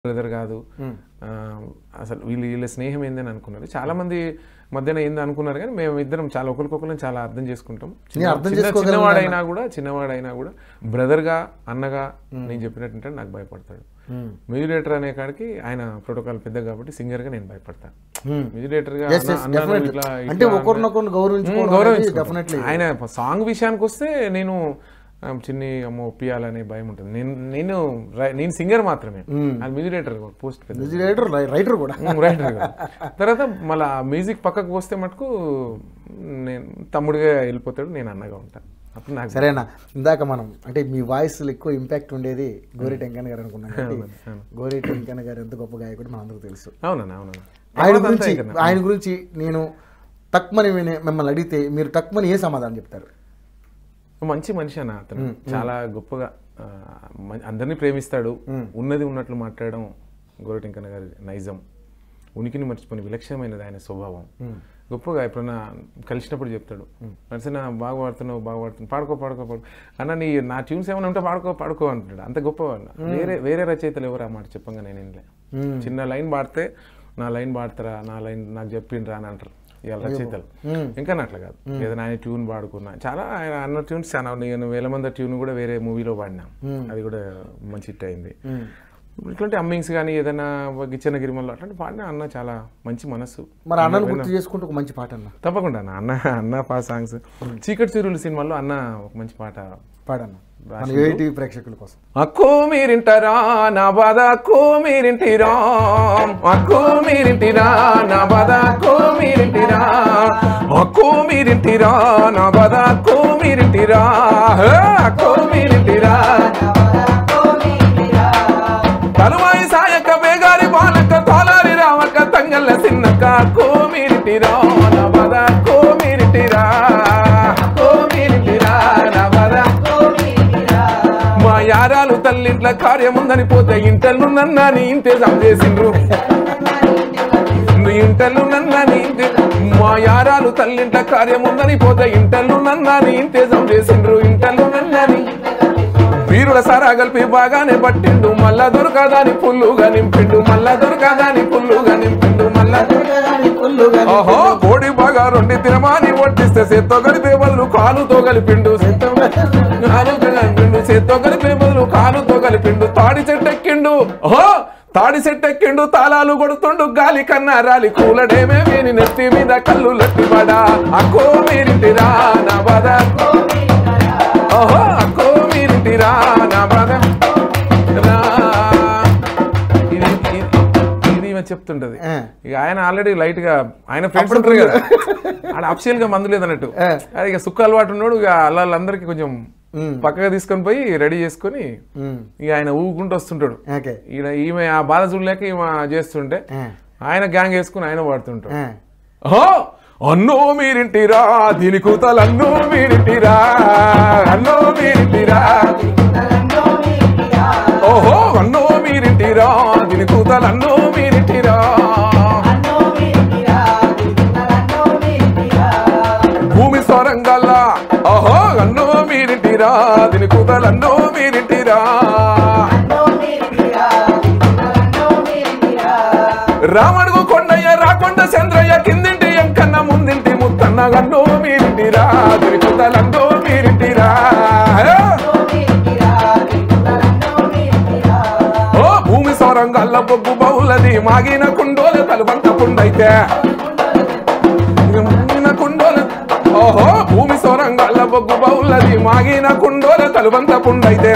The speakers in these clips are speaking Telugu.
బ్రదర్ కాదు ఆ, అసలు వీళ్ళు వీళ్ళ స్నేహం ఏందని అనుకున్నారు చాలా మంది మధ్యన ఏంది అనుకున్నారు కానీ మేము ఇద్దరం చాలా ఒకరికొకరు చాలా అర్థం చేసుకుంటాం చిన్న- నేను అర్థం చిన్న- చేసుకోగలను చిన్నవాడైనా కూడా చిన్నవాడైనా కూడా బ్రదర్గా అన్నగా నేను చెప్పినట్టుంటే నాకు భయపడతాడు మ్యూజిలేటర్ అనే కాడికి ఆయన ప్రోటోకాల్ పెద్ద కాబట్టి సింగర్ గా నేను భయపడతాను మ్యూజిలేటర్ గా Yes, అన్న- yes, అన్న నువ్వు definitely. ఇట్లా- అంటే ఇట్లా ఒకరినొకరిని ఉమ్, గౌరవించుకోవడం గౌరవించుకుంటాం. డెఫినెట్లీ ఆయన సాంగ్ విషయానికి వస్తే నేను ఆ, చిన్ని అమ్మ ఒప్పియాలనే భయం ఉంటుంది నేను నేను రై- నేను సింగర్ మాత్రమే అది మ్యూజిలేటర్ పోస్ట్ పెద్ద రైటర్ రైటర్ కూడా రైటర్ తర్వాత మళ్ళీ ఆ మ్యూజిక్ పక్కకు వస్తే మటుకు నేను తమ్ముడిగా వెళ్ళిపోతాడు నేను అన్నగా ఉంటాను అప్పుడు నాకు సరేనా ఇందాక మనం అంటే మీ వాయిస్ ఎక్కువ ఇంపాక్ట్ ఉండేది గోరి టెంకన్న గారు అనుకున్నాం కాబట్టి గోరి టెంకన్న గారు ఎంత గొప్ప గాయకుడు మనందరికీ తెలుసు అవునన్నా అవునన్నా ఆయన తర్వాత గురించి అంతా ఇక ఆయన గురించి నేను తక్కువని మిమ్మల్ని అడిగితే మీరు తక్కువని ఏ సమాధానం చెప్తారు మంచి మనిషి అన్న అతను చాలా గొప్పగా ఆ, మ- అందరినీ ప్రేమిస్తాడు ఉన్నది ఉన్నట్లు మాట్లాడడం గోరటింకన్న గారి నైజం ఉనికిని మర్చిపోయిన విలక్షణమైనది ఆయన స్వభావం గొప్పగా ఎప్పుడన్నా కలిసినప్పుడు చెప్తాడు నడిచిన బాగా పాడుతున్నావు బాగా పాడుతున్నావు పాడుకో పాడుకో పాడుకో అన్న నీ నా ట్యూన్స్ ఏమైనా ఉంటే పాడుకో పాడుకో అంటున్నాడు అంత గొప్ప వేరే వేరే రచయితలు ఎవరు ఆ మాట చెప్పంగా నేను వినలే చిన్న లైన్ పాడితే నా లైన్ పాడతారా నా లైన్ నాకు చెప్పిండ్రా అని అంటారు ఇవాళ రచయితలు ఇంకా అట్లా కాదు ఏదైనా ఆయన ట్యూన్ పాడుకున్నా చాలా ఆయన అన్న ట్యూన్స్ చాలా నేను వేల మంది ట్యూన్ కూడా వేరే మూవీలో పాడినా అది కూడా మంచి హిట్ అయింది ఇట్లాంటి అమ్మింగ్స్ కానీ ఏదైనా గిచ్చన గిరిమల్లో అట్లాంటి పాడినా అన్న చాలా మంచి మనసు మరి అన్నను గుర్తు చేసుకుంటూ ఒక మంచి పాట అన్న తప్పకుండా అన్న అన్న అన్న పా సాంగ్స్ చీకటి చిరులు సినిమాలో అన్న ఒక మంచి పాట పాడన్న మన ఏటీవీ ప్రేక్షకుల కోసం అక్కో మీరింటారా నా బాధ అక్కో మీరింటిరా అక్కో మీరింటిరా నా బాధ అక్కో మీరింటిరా అక్కో మీరింటిరా నా బాధ అక్కో మీరింటిరా హే, అక్కో మీరింటిరా తనువాయి సాయక బేగారి బాలక తోలారి రావక తంగల్ల సిన్నక అక్కో మీరింటిరా నా బాధ అక్కో మీరింటిరా అక్కో మీరింటిరా నా బాధ మా యారాలు తల్లింట్ల కార్యముందని పోతే ఇంటలు నన్నని ఇంతేజాం చేసిండ్రు ఇంటలు నన్నని ఇంతే మా యారాలు తల్లింట్ల కార్యముందని పోతే ఇంటలు నన్నని ఇంతేజాం చేసిండ్రు ఇంటలు నన్నని వీరుల సారా కలిపి బాగానే పట్టిండు మళ్ళా దొరకదాని పుల్లుగా నింపిండు మళ్ళా దొరకదాని పుల్లుగా నింపిండు మళ్ళా ఓహో కోడి బాగా రెండు తినమాని వడ్డిస్తే చేత్తో కలిపే బదులు కాలుతో కలిపిండు కాలుతో కలిపిండు చేత్తో కలిపే బదులు కాలుతో కలిపిండు తాడి చెట్టెక్కిండు ఓహో తాడి చెట్టెక్కిండు తాళాలు కొడుతుండు గాలి కన్నా రాలి కూలడేమే వేని నెత్తి మీద కళ్ళు లట్టిపడా అక్కో మీరింటిరా నా బాధ ఓహో అక్కో మీరింటిరా నా బాధ రా. ఇది ఇది- ఇది ఈమె చెప్తుంటది ఆ. ఇక ఆయన ఆల్రెడీ లైట్ గా ఆయన ఫ్రెండ్స్ ఉంటారు కదా ఆడ అఫిషియల్ గా మందు లేదన్నట్టు అది ఇక సుక్క అలవాటు ఉన్నాడు ఇక వాళ్ళందరికీ కొంచెం పక్కగా తీసుకొని పోయి రెడీ చేసుకొని ఇక ఆయన ఊగుకుంటూ వస్తుంటాడు ఓకే ఈయన ఈమె ఆ బాధ చూడలేక ఈమె చేస్తుంటే ఆయన గ్యాంగ్ వేసుకుని ఆయన వాడుతుంటాడు ఓ అన్నో మీరింటిరా దీని కూతలు అన్నో మీరింటిరా అన్నో మీరింటిరా ఓహో అన్నో మీరింటిరా దీని కూతలు అన్నో మీరింటిరా భూమి స్వరంగల్లా ఓహో అన్నో మీరింటిరా దీని కూతలు అన్నో మీరింటిరా రామడుగు కొండయ్య రాకొండ చంద్రయ్య కిందింటి ఎంకన్న ముందింటి ముత్తన్న గన్నో మీరింటిరా దీని కూతలు అన్నో మీరింటిరా ఓ భూమి సౌరంగల్ల బొగ్గు బహుళది మాగిన కుండోల తలుబంత కుండైతే మాగిన కుండోల ఓహో భూమి సౌరంగల్ల బొగ్గు బహుళది మాగిన కుండోల తలుబంత పుండైతే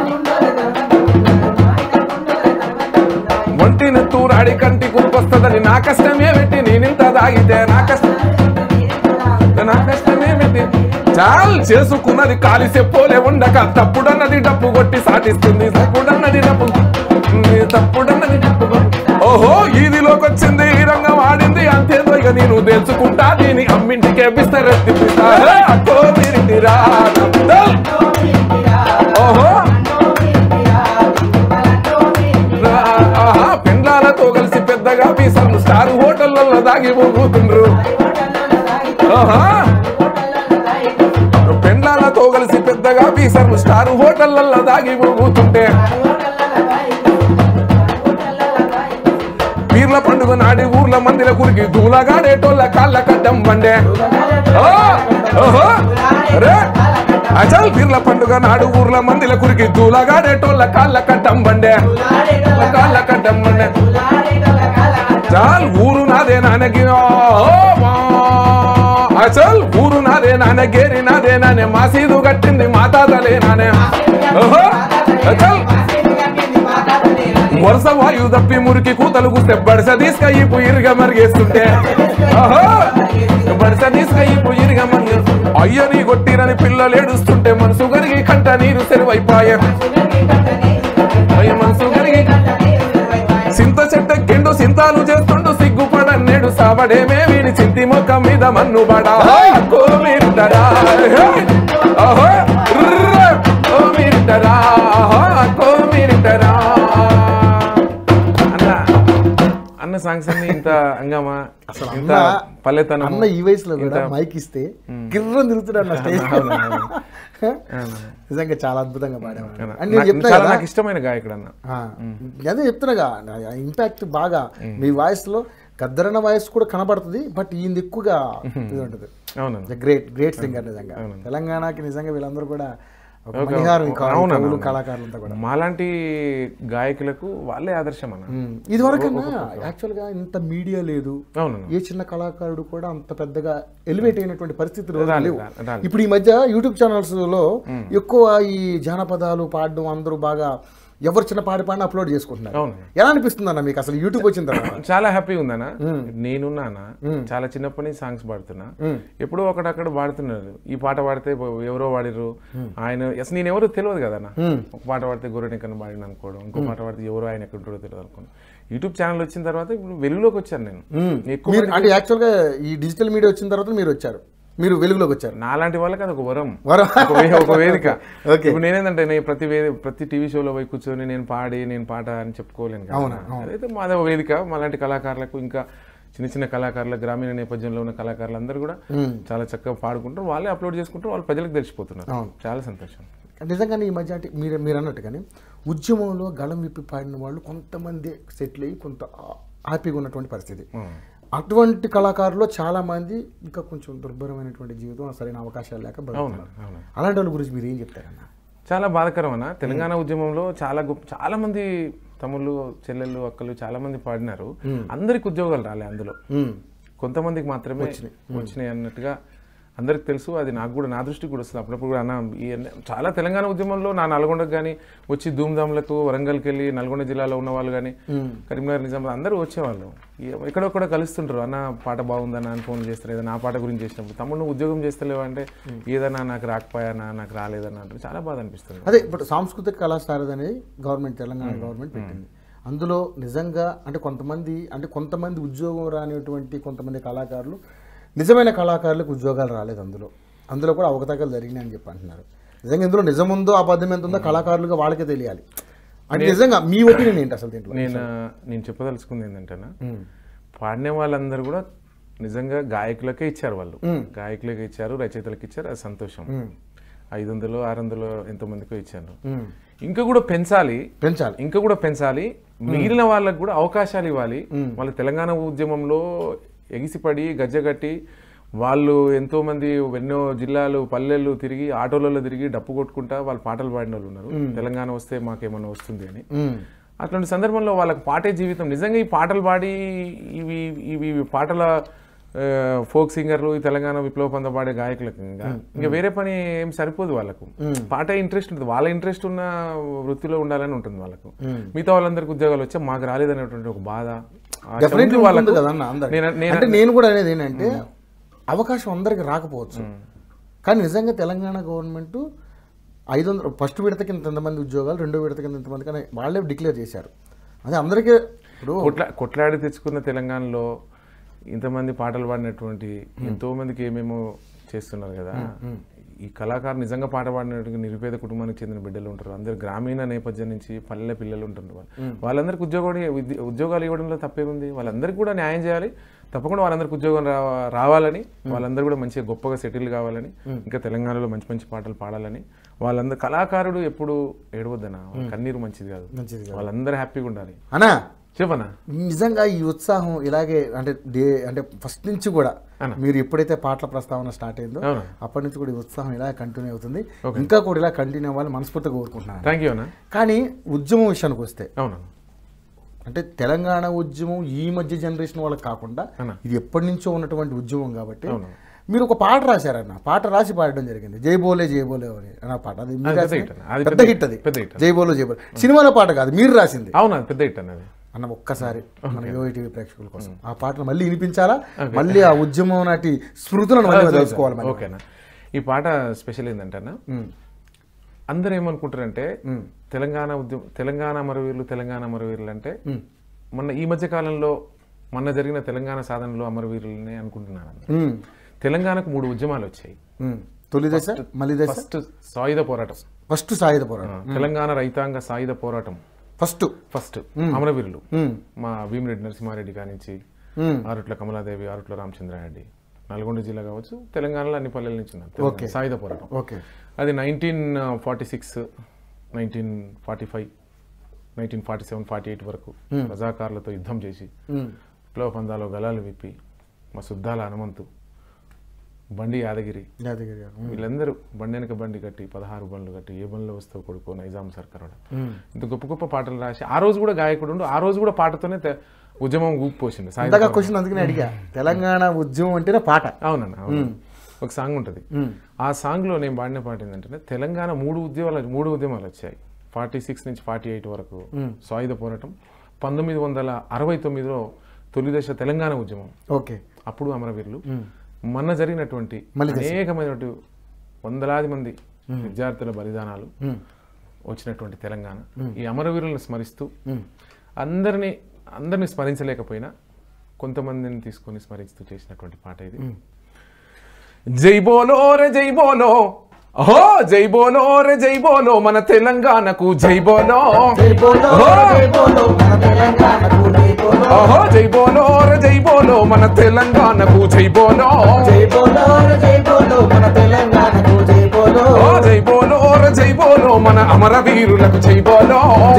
ఒంటిని తూరాడి కంటి కుప్పొస్తుందని నా కష్టమే పెట్టి నేనింత దాగితే నా కష్టం నా కష్టమే పెట్టి చాల్ చేసుకున్నది కాలి చెప్పోలే ఉండక తప్పుడన్నది డప్పు కొట్టి సాటిస్తుంది తప్పుడన్నది డప్పు తప్పుడన్నది డప్పు కొట్టి- ఓహో ఈదిలోకి వచ్చింది ఈ రంగం ఆడింది అంతేదో ఇక నేను తెలుసుకుంటా దీని అమ్మింటికే బిస్తరెత్తి అక్కో మీరింటిరా నవ్వుతాల్. ఓహో ఆహా, పెండ్లాలతో కలిసి పెద్దగా పీసర్లు స్టార్ హోటళ్లలో దాగి ఊగుతుండ్రు ఆహా. పెండ్లాలతో కలిసి పెద్దగా పీసర్లు స్టార్ హోటళ్లలో దాగి ఊగుతుంటే పీర్ల పండుగ నాడి ఊర్ల మందిల కురికి దూలగాడేటోళ్ళ కాళ్ళ కడ్డం బండే ఓ, ఓహో, అరే, అచల్ పీర్ల పండుగ నాడు ఊర్ల మందిల కురికి దూలగాడేటోళ్ళ కాళ్ళ కడ్డం బండే కాళ్ళ కడ్డం బండే చాల్ ఊరు నాదే నాన్నకి ఓ, వా. అచల్ ఊరు నాదే నాన్న గేరి నాదే నానే మసీదు కట్టింది మా తాతలే నానే ఓహో అచల్ వరుస వాయు తప్పి మురికి కూతలు కూస్తే బడిస తీసుక ఈ పుయిరిగా మరిగేస్తుంటే ఓహో బడిస తీసుక ఈ పుయిరిగా మరిగే అయ్యని కొట్టిరని పిల్లలు ఏడుస్తుంటే మనసు గరిగి కంట నీరు సెరువైపాయే అయ్య మనసు గరిగి సింత చెట్టెక్కిండు సింతాలు చేస్తుండు సిగ్గుపడ నేడు సాబడేమే వీడి చింతి మొక్క మీద మన్ను బడా కోమిరుటరా ఓహో ర్ర, కోమిరుటరా కోమిరుటరా అన్న అన్న సాంగ్స్ అన్ని ఇంత అంగమా అసలు ఇంత అన్న- పల్లెతనం అన్న ఈ వయసులో కూడా మైక్ ఇస్తే కిర్రం తిరుగుతున్నాడు నా స్టేజ్ నిజంగా చాలా అద్భుతంగా పాడేవాడు అని నేను చెప్తా చాలా కదా నాకు ఇష్టమైన గాయకుడు అన్న ఆ, అదే చెప్తున్నాగా ఇంపాక్ట్ బాగా మీ వాయిస్ లో గద్దరన్న వాయిస్ కూడా కనబడుతుంది బట్ ఈయన ఎక్కువగా ఇది ఉంటుంది అవునన్న గ్రేట్ గ్రేట్ సింగర్ నిజంగా తెలంగాణకి నిజంగా వీళ్ళందరూ కూడా ఒక ఒక- మణిహారం ఇంకా అవునన్న, కవులు, అవునన్న. కళాకారులంతా కూడా మాలాంటి గాయకులకు వాళ్ళే ఆదర్శం అన్న ఉమ్, ఇది వరకన్నా యాక్చువల్ గా ఇంత మీడియా లేదు అవునన్న ఏ చిన్న కళాకారుడు కూడా అంత పెద్దగా ఎలివేట్ అయినటువంటి పరిస్థితులు రోజులు రాలేదు, లేవు రా- రాలేదు. ఇప్పుడు ఈ మధ్య యూట్యూబ్ ఛానల్స్ లో ఎక్కువ ఈ జానపదాలు పాడడం అందరూ బాగా ఎవరు చిన్న పాడి పాడిన అప్లోడ్ చేసుకుంటున్నారు అవును ఎలా అనిపిస్తుంది అన్న మీకు అసలు యూట్యూబ్ వచ్చిన తర్వాత చాలా హ్యాపీ ఉందన్న నేనున్నానా చాలా చిన్నప్పటి నుంచి సాంగ్స్ పాడుతున్నా ఎప్పుడో ఒకటక్కడ పాడుతున్నారు ఈ పాట పాడితే ఎవరో పాడిర్రు ఆయన అసలు నేను ఎవరో తెలియదు కదా అన్న ఒక పాట పాడితే గొర్రెనికన్నా పాడిన అనుకోవడం ఇంకో పాట పాడితే ఎవరో ఆయన ఎక్కడ ఉంటాడో తెలియదు అనుకోవడం యూట్యూబ్ ఛానల్ వచ్చిన తర్వాత ఇప్పుడు వెలుగులోకి వచ్చాను నేను ఎక్కువ మీరు అంటే యాక్చువల్ గా ఈ డిజిటల్ మీడియా వచ్చిన తర్వాత మీరు వచ్చారు మీరు వెలుగులోకి వచ్చారు నాలాంటి వాళ్ళకి అది ఒక వరం వరం. ఒక వే- ఒక వేదిక Okay. ఇప్పుడు నేనేందంటే నేను ప్రతి వే ప్రతి టీవీ షోలో పోయి కూర్చొని నేను పాడి నేను పాట అని చెప్పుకోలేను కదా. అవునా, అదైతే మాదే ఒక వేదిక మాలాంటి కళాకారులకు ఇంకా చిన్న చిన్న కళాకారుల గ్రామీణ నేపథ్యంలో ఉన్న కళాకారులు అందరూ కూడా చాలా చక్కగా పాడుకుంటారు వాళ్ళే అప్లోడ్ చేసుకుంటారు వాళ్ళు ప్రజలకు తెలిసిపోతున్నారు అవును. చాలా సంతోషం నిజంగానే ఈ మధ్య అంటే మీరు మీరు అన్నట్టు కానీ ఉద్యమంలో గళం విప్పి పాడిన వాళ్ళు కొంతమంది సెటిల్ అయ్యి కొంత ఆ- హ్యాపీగా ఉన్నటువంటి పరిస్థితి ఉం. అటువంటి కళాకారులు చాలా మంది ఇంకా కొంచెం దుర్భరమైనటువంటి జీవితం సరైన అవకాశాలు లేక అవును బతుకుతున్నారు అవును అలాంటి వాళ్ళ గురించి మీరు ఏం చెప్తారన్న చాలా బాధకరం అన్న తెలంగాణ ఉద్యమంలో చాలా గొప్ప చాలా మంది తమ్ముళ్ళు చెల్లెళ్ళు అక్కలు చాలా మంది పాడినారు అందరికి ఉద్యోగాలు రాలే అందులో ఉమ్, కొంతమందికి మాత్రమే వచ్చినాయి అన్నట్టుగా అందరికి తెలుసు అది నాకు కూడా నా దృష్టికి కూడా వస్తుంది అప్పుడప్పుడు కూడా అన్న ఈ అన్న- చాలా తెలంగాణ ఉద్యమంలో నా నల్గొండకు కానీ వచ్చి ధూమ్ధామ్లకు వరంగల్కి వెళ్ళి నల్గొండ జిల్లాలో ఉన్న వాళ్ళు కానీ కరీంనగర్ నిజామాబాద్ అందరూ వచ్చేవాళ్ళు ఈ- ఎక్కడొక్కడ కలుస్తుంటారు అన్న పాట బాగుందన్న అని ఫోన్ చేస్తారు ఏదైనా ఆ పాట గురించి చేసినప్పుడు తమ్ముడు నువ్వు ఉద్యోగం చేస్తలేవా అంటే ఏదన్నా నాకు రాకపోయానా నాకు రాలేదన్న అంటారు చాలా బాధ అనిపిస్తుంది అదే ఇప్పుడు సాంస్కృతిక కళాశారద అనేది గవర్నమెంట్ తెలంగాణ గవర్నమెంట్ పెట్టింది అందులో నిజంగా అంటే కొంతమంది అంటే కొంతమంది ఉద్యోగం రానిటువంటి కొంతమంది కళాకారులు నిజమైన కళాకారులకు ఉద్యోగాలు రాలేదు అందులో అందులో కూడా అవకతవకలు జరిగినాయి అని చెప్పి అంటున్నారు నిజంగా ఇందులో నిజం ఉందో అబద్ధం ఎంత ఉందో కళాకారులుగా వాళ్ళకే తెలియాలి అంటే నిజంగా మీ ఒపీనియన్ ఏంటి అసలు దీంట్లో నేను నేను చెప్పదలుచుకుంది ఏంటంటేనా పాడిన వాళ్ళందరూ కూడా నిజంగా గాయకులకే ఇచ్చారు వాళ్ళు గాయకులకే ఇచ్చారు రచయితలకు ఇచ్చారు అది సంతోషం ఐదు వందలు ఆరు వందలు ఎంతో మందికో ఇచ్చారు ఉమ్, ఇంకా కూడా పెంచాలి పెంచాలి ఇంకా కూడా పెంచాలి మిగిలిన వాళ్ళకు కూడా అవకాశాలు ఇవ్వాలి వాళ్ళ తెలంగాణ ఉద్యమంలో ఎగిసిపడి గజ్జగట్టి వాళ్ళు ఎంతో మంది ఎన్నో జిల్లాలు పల్లెలు తిరిగి ఆటోలలో తిరిగి డప్పు కొట్టుకుంటా వాళ్ళు పాటలు పాడిన వాళ్ళు ఉన్నారు తెలంగాణ వస్తే మాకేమన్నా వస్తుంది అని ఉమ్, అట్లాంటి సందర్భంలో వాళ్ళకి పాటే జీవితం నిజంగా ఈ పాటలు పాడి ఇవి ఇవి ఇవి పాటల ఆ, ఫోక్ సింగర్లు ఈ తెలంగాణ విప్లవ పంద పాడే గాయకులకు ఇంకా ఇంకా వేరే పని ఏం సరిపోదు వాళ్ళకు పాటే ఇంట్రెస్ట్ ఉంటుంది వాళ్ళ ఇంట్రెస్ట్ ఉన్న వృత్తిలో ఉండాలని ఉంటుంది వాళ్ళకు మిగతా వాళ్ళందరికీ ఉద్యోగాలు వచ్చా మాకు రాలేదనేటువంటి ఒక బాధ ఆశ డెఫినెట్లీ ఉంది వాళ్ళకు ఉంటుంది కదా అన్న అందరికి. నేను- నేను- అంటే నేను కూడా అనేది ఏంటంటే అవకాశం అందరికి రాకపోవచ్చు కానీ నిజంగా తెలంగాణ గవర్నమెంట్ ఐదు వందలు ఫస్ట్ విడత కింద ఎంతమంది ఉద్యోగాలు రెండో విడత కింద ఎంతమంది కానీ వాళ్ళే డిక్లేర్ చేశారు అదే అందరికీ ఇప్పుడు కొట్లా కొట్లాడి తెచ్చుకున్న తెలంగాణలో ఇంతమంది పాటలు పాడినటువంటి ఎంతో మందికి ఏమేమో చేస్తున్నారు కదా ఈ కళాకారు నిజంగా పాట పాడినటువంటి నిరుపేద కుటుంబానికి చెందిన బిడ్డలు ఉంటారు అందరు గ్రామీణ నేపథ్యం నుంచి పల్లె పిల్లలు ఉంటారు వాళ్ళు వాళ్ళందరికీ ఉద్యోగం ఉద్య- ఉద్యోగాలు ఇవ్వడంలో తప్పేముంది వాళ్ళందరికీ కూడా న్యాయం చేయాలి తప్పకుండా వాళ్ళందరికీ ఉద్యోగం రావ- రావాలని వాళ్ళందరూ కూడా మంచిగా గొప్పగా సెటిల్ కావాలని ఇంకా తెలంగాణలో మంచి మంచి పాటలు పాడాలని వాళ్ళందరూ కళాకారుడు ఎప్పుడు ఏడవద్దనా వాళ్ళ కన్నీరు మంచిది కాదు మంచిది వాళ్ళందరూ హ్యాపీగా ఉండాలి అన్నా చెప్పనా నిజంగా ఈ ఉత్సాహం ఇలాగే అంటే డే అంటే ఫస్ట్ నుంచి కూడా అన్న. మీరు ఎప్పుడైతే పాటల ప్రస్తావన స్టార్ట్ అయిందో అవును. అప్పటి నుంచి కూడా ఈ ఉత్సాహం ఇలా కంటిన్యూ అవుతుంది ఇంకా కూడా ఇలా కంటిన్యూ అవ్వాలని మనస్ఫూర్తిగా కోరుకుంటున్నాను థ్యాంక్ యూ అన్న కానీ ఉద్యమం విషయానికి వస్తే అవునన్న అంటే తెలంగాణ ఉద్యమం ఈ మధ్య జనరేషన్ వాళ్ళకి కాకుండా అన్న. ఇది ఎప్పటి నుంచో ఉన్నటువంటి ఉద్యమం కాబట్టి అవును. మీరు ఒక పాట రాశారన్న పాట రాసి పాడడం జరిగింది జై బోలే జై బోలే అని అన్న పాట అది మీరు అది పెద్ద రాసింది? hit అన్న. అది పెద్ద పెద్ద హిట్ అది పెద్ద hit. జై బోలో జై బోలో సినిమాలో పాట కాదు మీరు రాసింది అవునా పెద్ద హిట్ అన్నది అన్న ఒక్కసారి మన టీవీ ప్రేక్షకుల కోసం ఆ పాటను మళ్ళీ వినిపించాలా మళ్ళీ ఆ ఉద్యమం నాటి స్మృతులను మళ్ళీ తెలుసుకోవాలి మళ్ళీ. ఓకేనా ఈ పాట స్పెషల్ ఏంటంటే అన్న ఉమ్, అందరూ ఏమనుకుంటారంటే తెలంగాణ ఉద్యమం తెలంగాణ అమరవీరులు తెలంగాణ అమరవీరులు అంటే మొన్న ఈ మధ్య కాలంలో మొన్న జరిగిన తెలంగాణ సాధనలో అమరవీరులనే అనుకుంటున్నాను అందరూ. ఉమ్, తెలంగాణకు మూడు ఉద్యమాలు వచ్చాయి ఉమ్. తొలి దశ మళ్ళీ దశ ఫస్ట్ సాయుధ పోరాటం ఫస్ట్ సాయుధ ఆ, పోరాటం తెలంగాణ రైతాంగ సాయుధ పోరాటం ఫస్ట్ ఫస్ట్ అమరవీరులు ఉమ్, మా భీమిరెడ్డి నరసింహారెడ్డి కానించి ఉమ్, ఆరుట్ల కమలాదేవి ఆరుట్ల రామచంద్రారెడ్డి నల్గొండ జిల్లా కావచ్చు తెలంగాణలో అన్ని పల్లెల నుంచి ఉన్నారు తెలంగాణ సాయుధ పోరాటం ఓకే అది nineteen forty six nineteen forty five nineteen forty seven forty eight వరకు రజాకారులతో యుద్ధం చేసి ఉమ్, విప్లవ పందాలో గలాలు విప్పి మా సుద్దాల హనుమంతు బండి యాదగిరి యాదగిరి గారు. ఉమ్, వీళ్ళందరూ బండి వెనక బండి కట్టి పదహారు బండ్లు కట్టి ఏ బండ్లో వస్తావు కొడుకో నైజాం సర్కార్ వాడు. ఉమ్. ఇంత గొప్ప గొప్ప పాటలు రాసి ఆ రోజు కూడా గాయకుడు ఉండు ఆ రోజు కూడా పాటతోనే తె- ఉద్యమం ఊపిపోసింది సాయుధ ఇందాక క్వశ్చన్ అందుకనే అడిగా తెలంగాణ ఉద్యమం అంటేనే పాట అవునన్న అవును ఒక సాంగ్ ఉంటుంది ఉమ్, ఆ సాంగ్లో నేను పాడిన పాట ఏంటంటే తెలంగాణ మూడు ఉద్యమాలు మూడు ఉద్యమాలు వచ్చాయి ఫార్టీ సిక్స్ నుంచి ఫార్టీ ఎయిట్ వరకు సాయుధ పోరాటం పంతొమ్మిది వందల అరవై తొమ్మిదిలో తొలిదశ తెలంగాణ ఉద్యమం ఓకే అప్పుడు అమరవీరులు మొన్న జరిగినటువంటి మళ్ళీ అనేకమైనటువంటి వందలాది మంది విద్యార్థుల బలిదానాలు ఉమ్, వచ్చినటువంటి తెలంగాణ ఈ అమరవీరులను స్మరిస్తూ అందరినీ అందరినీ స్మరించలేకపోయినా కొంతమందిని తీసుకొని స్మరిస్తూ చేసినటువంటి పాట ఇది జై బోలో రే జై బోలో అహో జై బోలో రే జై బోలో మన తెలంగాణకు జై బోలో అహో, అహో జై బోలో రే జై బోలో మన తెలంగాణకు జై బోలో ఓ జై బోలో రే జై బోలో మన అమరవీరులకు జై బోలో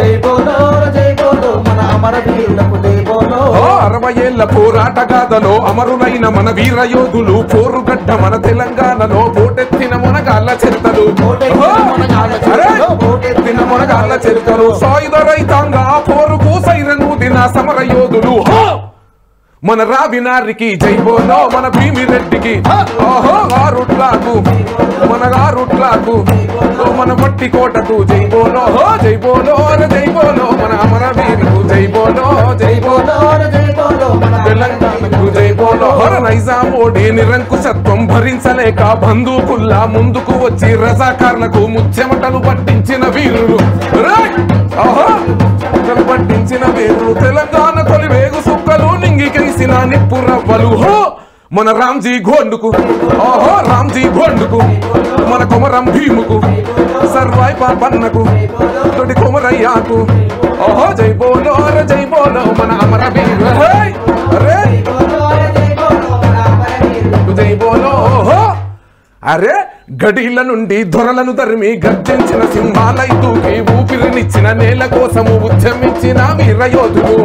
ఓ అరవై ఏళ్ల పోరాట గాథలో అమరులైన మన వీర యోధులు పోరుగడ్డ మన తెలంగాణలో పోటెత్తిన మునగాళ్ళ చరితలు ఓ, అరే, పోటెత్తిన మునగాళ్ళ చరితలు సాయుధ రైతాంగ పోరుకు సైరను దిన సమర యోధులు హో! మన రావినారికి జై బోలో మన భీమిరెడ్డికి ఓహో ఆరుట్లాకు మన ఆరుట్లాకు ఓ మన మట్టి కోటకు జై బోలో హో జై బోలో రే జై బోలో మన అమరవీరుకు జై బోలో జై బోలో తెలంగాణకు జై బోలో హర నైజామోడి నిరంకుశత్వం భరించలేక బంధుకుల్లా ముందుకు వచ్చి రజాకార్లకు ముచ్చెమటలు పట్టించిన వీరులు రేయ్! ఆహా! ముచ్చమటలు పట్టించిన వీరులు తెలంగాణ తొలి వేగు సుక్కలు నింగికేసిన నిప్పు రవ్వలు హో మన రామ్జీ గోండుకు ఓహో రామ్జీ గోండుకు మన కొమరం భీముకు సర్వాయి పాపన్నకు తొడి కొమరయ్యాకు ఓహో జై బోలో రే జై బోలో మన అమర వీరు హే! అరే జై బోలో ఓహో అరే గడిల నుండి దొరలను తరిమి గర్జించిన సింహాలై దూకి ఊపిరినిచ్చిన నేల కోసము ఉద్యమించిన వీరయోధులు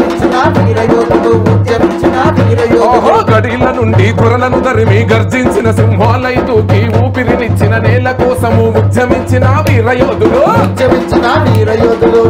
ఓహో గడిల నుండి దొరలను తరిమి గర్జించిన సింహాలై దూకి ఊపిరినిచ్చిన నేల కోసము ఉద్యమించిన వీరయోధులు వీరయోధులు